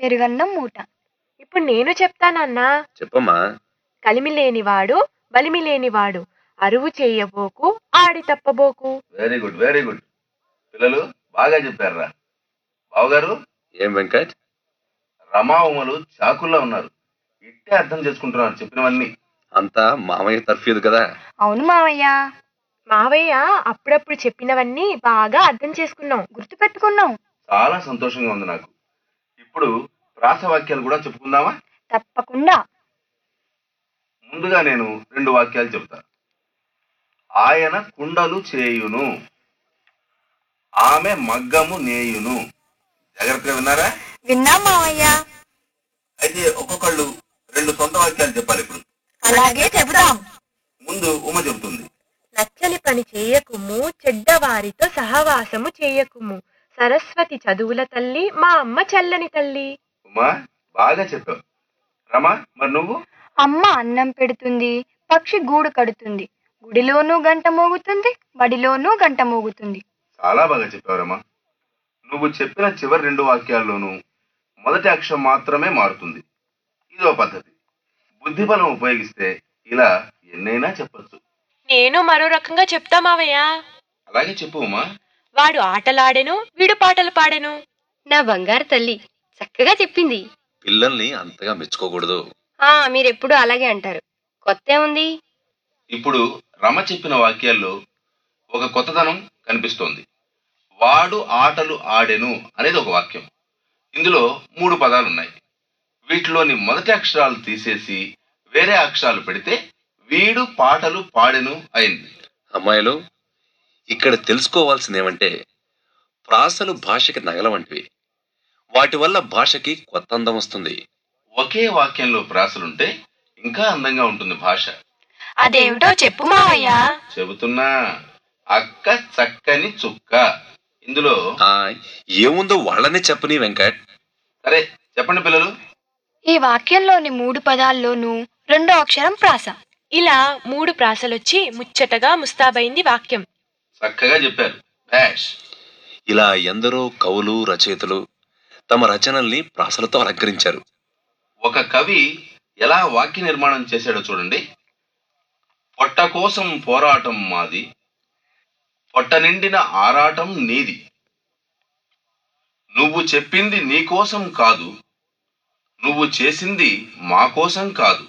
పెరుగన్నం మూట ఇప్పుడు నేను చెప్తానన్నా చెప్పమ్మా కలిమి లేనివాడు బలిమి లేనివాడు అరువు చేయబోకు ఆడి తప్పబోకు వెరీ గుడ్ వెరీ గుడ్ పిల్లలు బాగా చెప్పారురా బావగారు ఏం వెంకట్ రమా ఉమలు చాకుల్లో ఉన్నారు ఇట్టే అర్థం చేసుకుంటున్నారు చెప్పినవన్నీ అంతా మామయ్య తర్ఫీదు కదా అవును మావయ్య మావయ్య అప్పుడప్పుడు చెప్పినవన్నీ బాగా అర్థం చేసుకున్నాం గుర్తుపెట్టుకున్నాం చాలా సంతోషంగా ఉంది నాకు ఇప్పుడు ప్రాసవాక్యాలు కూడా చెప్పుకుందామా తప్పకుండా ముందుగా నేను రెండు వాక్యాలు చెప్తా ఆయన కుండలు చేయును ఆమె మగ్గము నేయును జాగ్రత్తగా విన్నారా విన్నాం మావయ్య అయితే ఒక్కొక్కళ్ళు రెండు సొంత వాక్యాలు చెప్పాలి ఇప్పుడు అలాగే చెబుదాం ముందు ఉమ చెబుతుంది నచ్చని పని చేయకుము చెడ్డవారితో సహవాసము చేయకుము సరస్వతి చదువుల తల్లి మా అమ్మ చల్లని తల్లి ఉమా బాగా చెప్పావు రమా మరి నువ్వు అమ్మ అన్నం పెడుతుంది పక్షి గూడు కడుతుంది గుడిలోనూ గంట మోగుతుంది బడిలోనూ గంట మోగుతుంది చాలా బాగా చెప్పావు రమా నువ్వు చెప్పిన చివరి రెండు వాక్యాల్లోనూ మొదటి అక్షరం మాత్రమే మారుతుంది ఇదో పద్ధతి బుద్ధి బలం ఉపయోగిస్తే ఇలా ఎన్నైనా చెప్పొచ్చు నేను మరో రకంగా చెప్తా మావయ్య అలాగే చెప్పు ఉమా వాడు ఆటలాడెను వీడు పాటలు పాడెను నా బంగారు తల్లి చక్కగా చెప్పింది పిల్లల్ని అంతగా మెచ్చుకోకూడదు ఆ మీరెప్పుడు అలాగే అంటారు కొత్త ఏముంది ఇప్పుడు రమ చెప్పిన వాక్యాల్లో ఒక కొత్తదనం కనిపిస్తోంది వాడు ఆటలు ఆడెను అనేది ఒక వాక్యం ఇందులో మూడు పదాలు ఉన్నాయి వీటిలోని మొదటి అక్షరాలు తీసేసి వేరే అక్షరాలు పెడితే వీడు పాటలు పాడెను అయింది అమ్మాయిలు ఇక్కడ తెలుసుకోవాల్సింది ఏమంటే ప్రాసలు భాషకి నగల వంటివి వాటి వల్ల భాషకి కొత్త అందం వస్తుంది ఒకే వాక్యంలో ప్రాసలుంటే ఇంకా అందంగా ఉంటుంది భాష అదేమిటో చెప్పు మావయ్య చెబుతున్నా అక్క చక్కని చుక్క ఇందులో ఆ ఏముందో వాళ్ళనే చెప్పని వెంకట్ సరే చెప్పండి పిల్లలు ఈ వాక్యంలోని మూడు పదాల్లోనూ రెండో అక్షరం ప్రాస ఇలా మూడు ప్రాసలొచ్చి ముచ్చటగా ముస్తాబైంది వాక్యం చక్కగా చెప్పారు బ్యాష్ ఇలా ఎందరో కవులు రచయితలు తమ రచనల్ని ప్రాసలతో అలంకరించారు ఒక కవి ఎలా వాక్య నిర్మాణం చేశాడో చూడండి పొట్ట కోసం పోరాటం మాది పొట్ట నిండిన ఆరాటం నీది నువ్వు చెప్పింది నీ కోసం కాదు నువ్వు చేసింది మా కోసం కాదు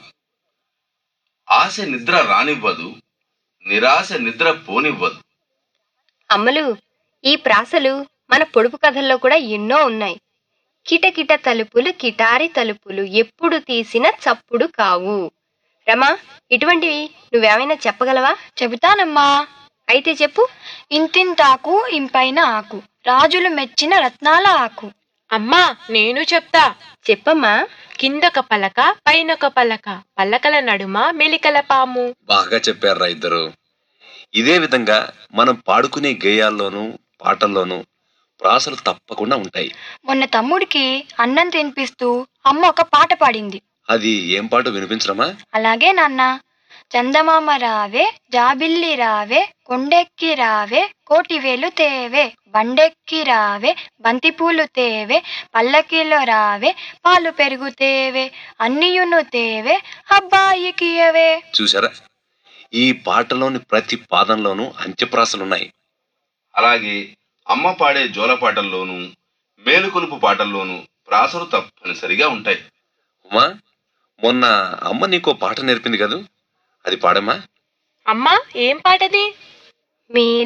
ఆశ నిద్ర రానివ్వదు నిరాశ నిద్ర పోనివ్వదు అమ్మలు ఈ ప్రాసలు మన పొడుపు కథల్లో కూడా ఎన్నో ఉన్నాయి కిటకిట తలుపులు కిటారి తలుపులు ఎప్పుడు తీసిన చప్పుడు కావు రమా ఇటువంటివి నువ్వేమైనా చెప్పగలవా చెబుతానమ్మా అయితే చెప్పు ఇంతింతాకు ఇంపైన ఆకు రాజులు మెచ్చిన రత్నాల ఆకు అమ్మా నేను చెప్తా చెప్పమ్మా కిందొక పలక పైనొక పలక పలకల నడుమ మెలికల పాము బాగా చెప్పారా ఇద్దరు ఇదే విధంగా మనం పాడుకునే గేయాల్లోనూ పాటల్లోనూ ప్రాసలు తప్పకుండా ఉంటాయి మొన్న తమ్ముడికి అన్నం తినిపిస్తూ అమ్మ ఒక పాట పాడింది అది ఏం పాట వినిపించడమా అలాగే నాన్న చందమామ రావే జాబిల్లి రావే కొండెక్కి రావే కోటివేలు తేవే బండెక్కి రావే బంతిపూలు తేవే పల్లకిలో రావే పాలు పెరుగు తేవే అన్నియును తేవే అబ్బాయికి ఇయ్యవే చూసారా ఈ పాటలోని ప్రతి పాదంలోనూ అంత్యప్రాసలున్నాయి అలాగే అమ్మ పాడే జోలపాటల్లోనూ మేలుకొలుపు పాటల్లోనూ ప్రాసలు తప్పనిసరిగా ఉంటాయి ఉమా మొన్న అమ్మ నీకో పాట నేర్పింది కదూ అది పాడమ్మా అమ్మా ఏం పాటది మీ